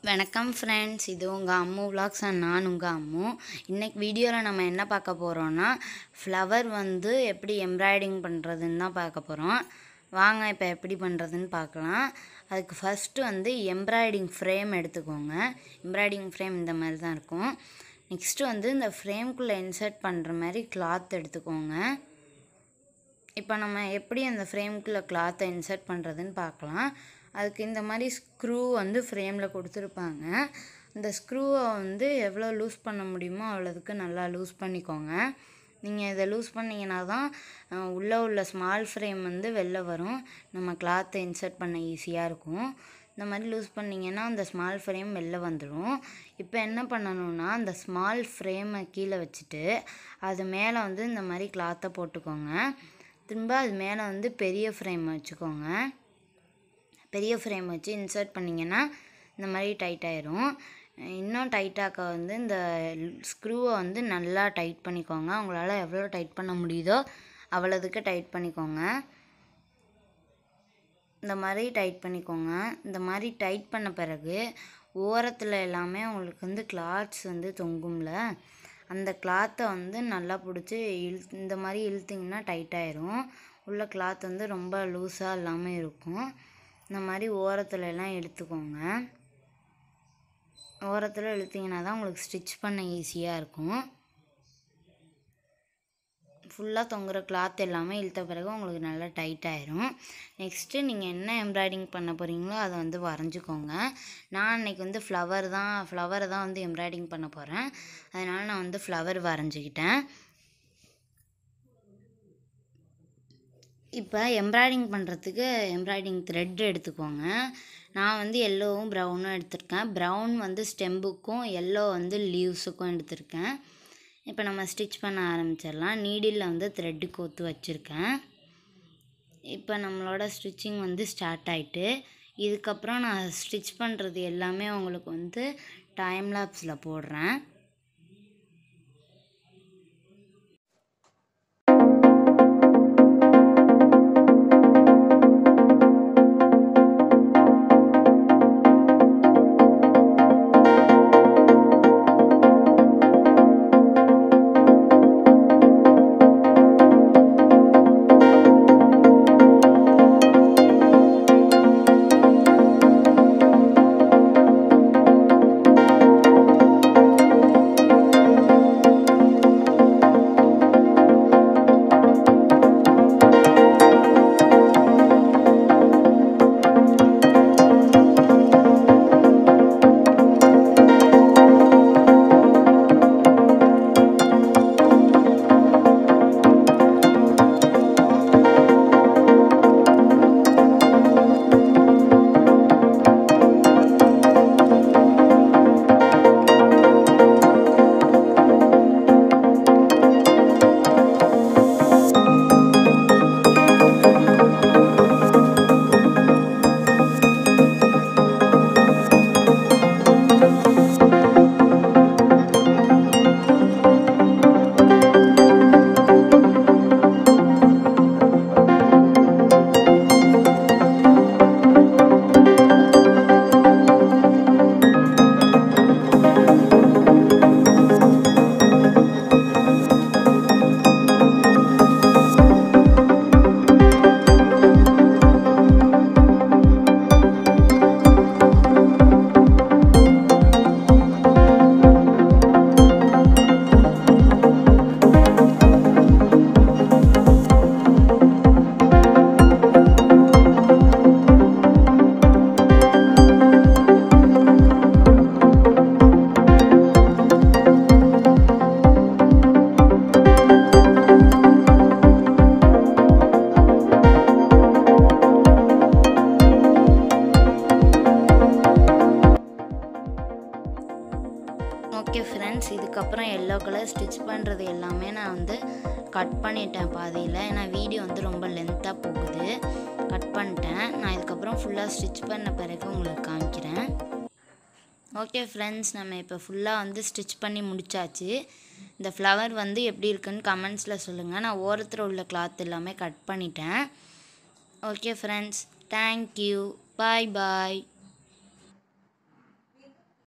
வணக்கம் ஃப்ரெண்ட்ஸ் இது உங்கள் அம்மு விலாக்ஸ் அண்ட் நான் உங்கள் அம்மு இன்னைக்கு வீடியோவில் நம்ம என்ன பார்க்க போகிறோன்னா ஃப்ளவர் வந்து எப்படி எம்ப்ராய்டிங் பண்ணுறதுன்னு தான் பார்க்க போகிறோம் வாங்க இப்போ எப்படி பண்ணுறதுன்னு பார்க்கலாம் அதுக்கு ஃபஸ்ட்டு வந்து எம்ப்ராய்டிங் ஃப்ரேம் எடுத்துக்கோங்க எம்ப்ராய்டிங் ஃப்ரேம் இந்த மாதிரி தான் இருக்கும் நெக்ஸ்ட்டு வந்து இந்த ஃப்ரேம்குள்ளே இன்சர்ட் பண்ணுற மாதிரி கிளாத் எடுத்துக்கோங்க இப்போ நம்ம எப்படி அந்த ஃப்ரேம்குள்ளே கிளாத்தை இன்சர்ட் பண்ணுறதுன்னு பார்க்கலாம் அதுக்கு இந்த மாதிரி ஸ்க்ரூ வந்து ஃப்ரேமில் கொடுத்துருப்பாங்க இந்த ஸ்க்ரூவை வந்து எவ்வளோ லூஸ் பண்ண முடியுமோ அவ்வளோதுக்கு நல்லா லூஸ் பண்ணிக்கோங்க நீங்கள் இதை லூஸ் பண்ணிங்கன்னா தான் அஹ், உள்ளே உள்ள ஸ்மால் ஃப்ரேம் வந்து வெளில வரும் நம்ம கிளாத்தை இன்சர்ட் பண்ண ஈஸியாக இருக்கும் இந்த மாதிரி லூஸ் பண்ணிங்கன்னா அந்த ஸ்மால் ஃப்ரேம் வெளில வந்துடும் இப்போ என்ன பண்ணணும்னா அந்த ஸ்மால் ஃப்ரேமை கீழே வச்சுட்டு அது மேலே வந்து இந்த மாதிரி கிளாத்தை போட்டுக்கோங்க திரும்ப அது மேலே வந்து பெரிய ஃப்ரேம் வச்சுக்கோங்க பெரிய ஃப்ரேம் வச்சு இன்சர்ட் பண்ணிங்கன்னா இந்த மாதிரி டைட் ஆயிரும் இன்னும் டைட்டாக்க வந்து இந்த ஸ்க்ரூவை வந்து நல்லா டைட் பண்ணிக்கோங்க உங்களால் எவ்வளோ டைட் பண்ண முடியுதோ அவ்வளோதுக்கு டைட் பண்ணிக்கோங்க இந்த மாதிரி டைட் பண்ணிக்கோங்க இந்த மாதிரி டைட் பண்ண பிறகு ஓரத்தில் எல்லாமே உங்களுக்கு வந்து கிளாத்ஸ் வந்து தொங்கும்ல அந்த கிளாத்தை வந்து நல்லா பிடிச்சி இழு இந்த மாதிரி இழுத்திங்கன்னா டைட் ஆயிரும் உள்ள கிளாத் வந்து ரொம்ப லூஸாக இல்லாமல் இருக்கும் இந்த மாதிரி ஓரத்துல எல்லாம் எடுத்துக்கோங்க ஓரத்தில் இழுத்திங்கன்னா தான் உங்களுக்கு ஸ்டிச் பண்ண ஈஸியாக இருக்கும் ஃபுல்லாக தொங்குற கிளாத் எல்லாமே இழுத்த பிறகு உங்களுக்கு நல்லா டைட் ஆயிரும் நெக்ஸ்ட்டு நீங்கள் என்ன எம்ப்ராய்டிங் பண்ண போகிறீங்களோ அதை வந்து வரைஞ்சிக்கோங்க நான் அன்னைக்கு வந்து ஃப்ளவர் தான் ஃப்ளவரை தான் வந்து எம்ப்ராய்டிங் பண்ண போகிறேன் அதனால் நான் வந்து ஃப்ளவர் வரைஞ்சிக்கிட்டேன் இப்போ எம்ப்ராய்டிங் பண்ணுறதுக்கு எம்ப்ராய்டிங் த்ரெட் எடுத்துக்கோங்க நான் வந்து எல்லோவும் ப்ரௌனும் எடுத்திருக்கேன் ப்ரௌன் வந்து ஸ்டெம்புக்கும் எல்லோ வந்து லீவ்ஸுக்கும் எடுத்திருக்கேன் இப்போ நம்ம ஸ்டிச் பண்ண ஆரம்பிச்சிடலாம் நீடில் வந்து த்ரெட்டு கோத்து வச்சுருக்கேன் இப்போ நம்மளோட ஸ்டிச்சிங் வந்து ஸ்டார்ட் ஆயிட்டு இதுக்கப்புறம் நான் ஸ்டிச் பண்ணுறது எல்லாமே உங்களுக்கு வந்து டைம் லேப்ஸில் போடுறேன் ஓகே ஃப்ரெண்ட்ஸ் இதுக்கப்புறம் எல்லோ கலர் ஸ்டிச் பண்ணுறது எல்லாமே நான் வந்து கட் பண்ணிட்டேன் பாதியில் ஏன்னா வீடியோ வந்து ரொம்ப லென்த்தாக போகுது கட் பண்ணிட்டேன் நான் இதுக்கப்புறம் ஃபுல்லாக ஸ்டிச் பண்ண பிறகு உங்களுக்கு காமிக்கிறேன் ஓகே ஃப்ரெண்ட்ஸ் நம்ம இப்போ ஃபுல்லாக வந்து ஸ்டிச் பண்ணி முடிச்சாச்சு இந்த ஃப்ளவர் வந்து எப்படி இருக்குன்னு கமெண்ட்ஸில் சொல்லுங்கள் நான் ஓரத்தில் உள்ள கிளாத் எல்லாமே கட் பண்ணிட்டேன் ஓகே ஃப்ரெண்ட்ஸ் தேங்க்யூ பாய் பாய்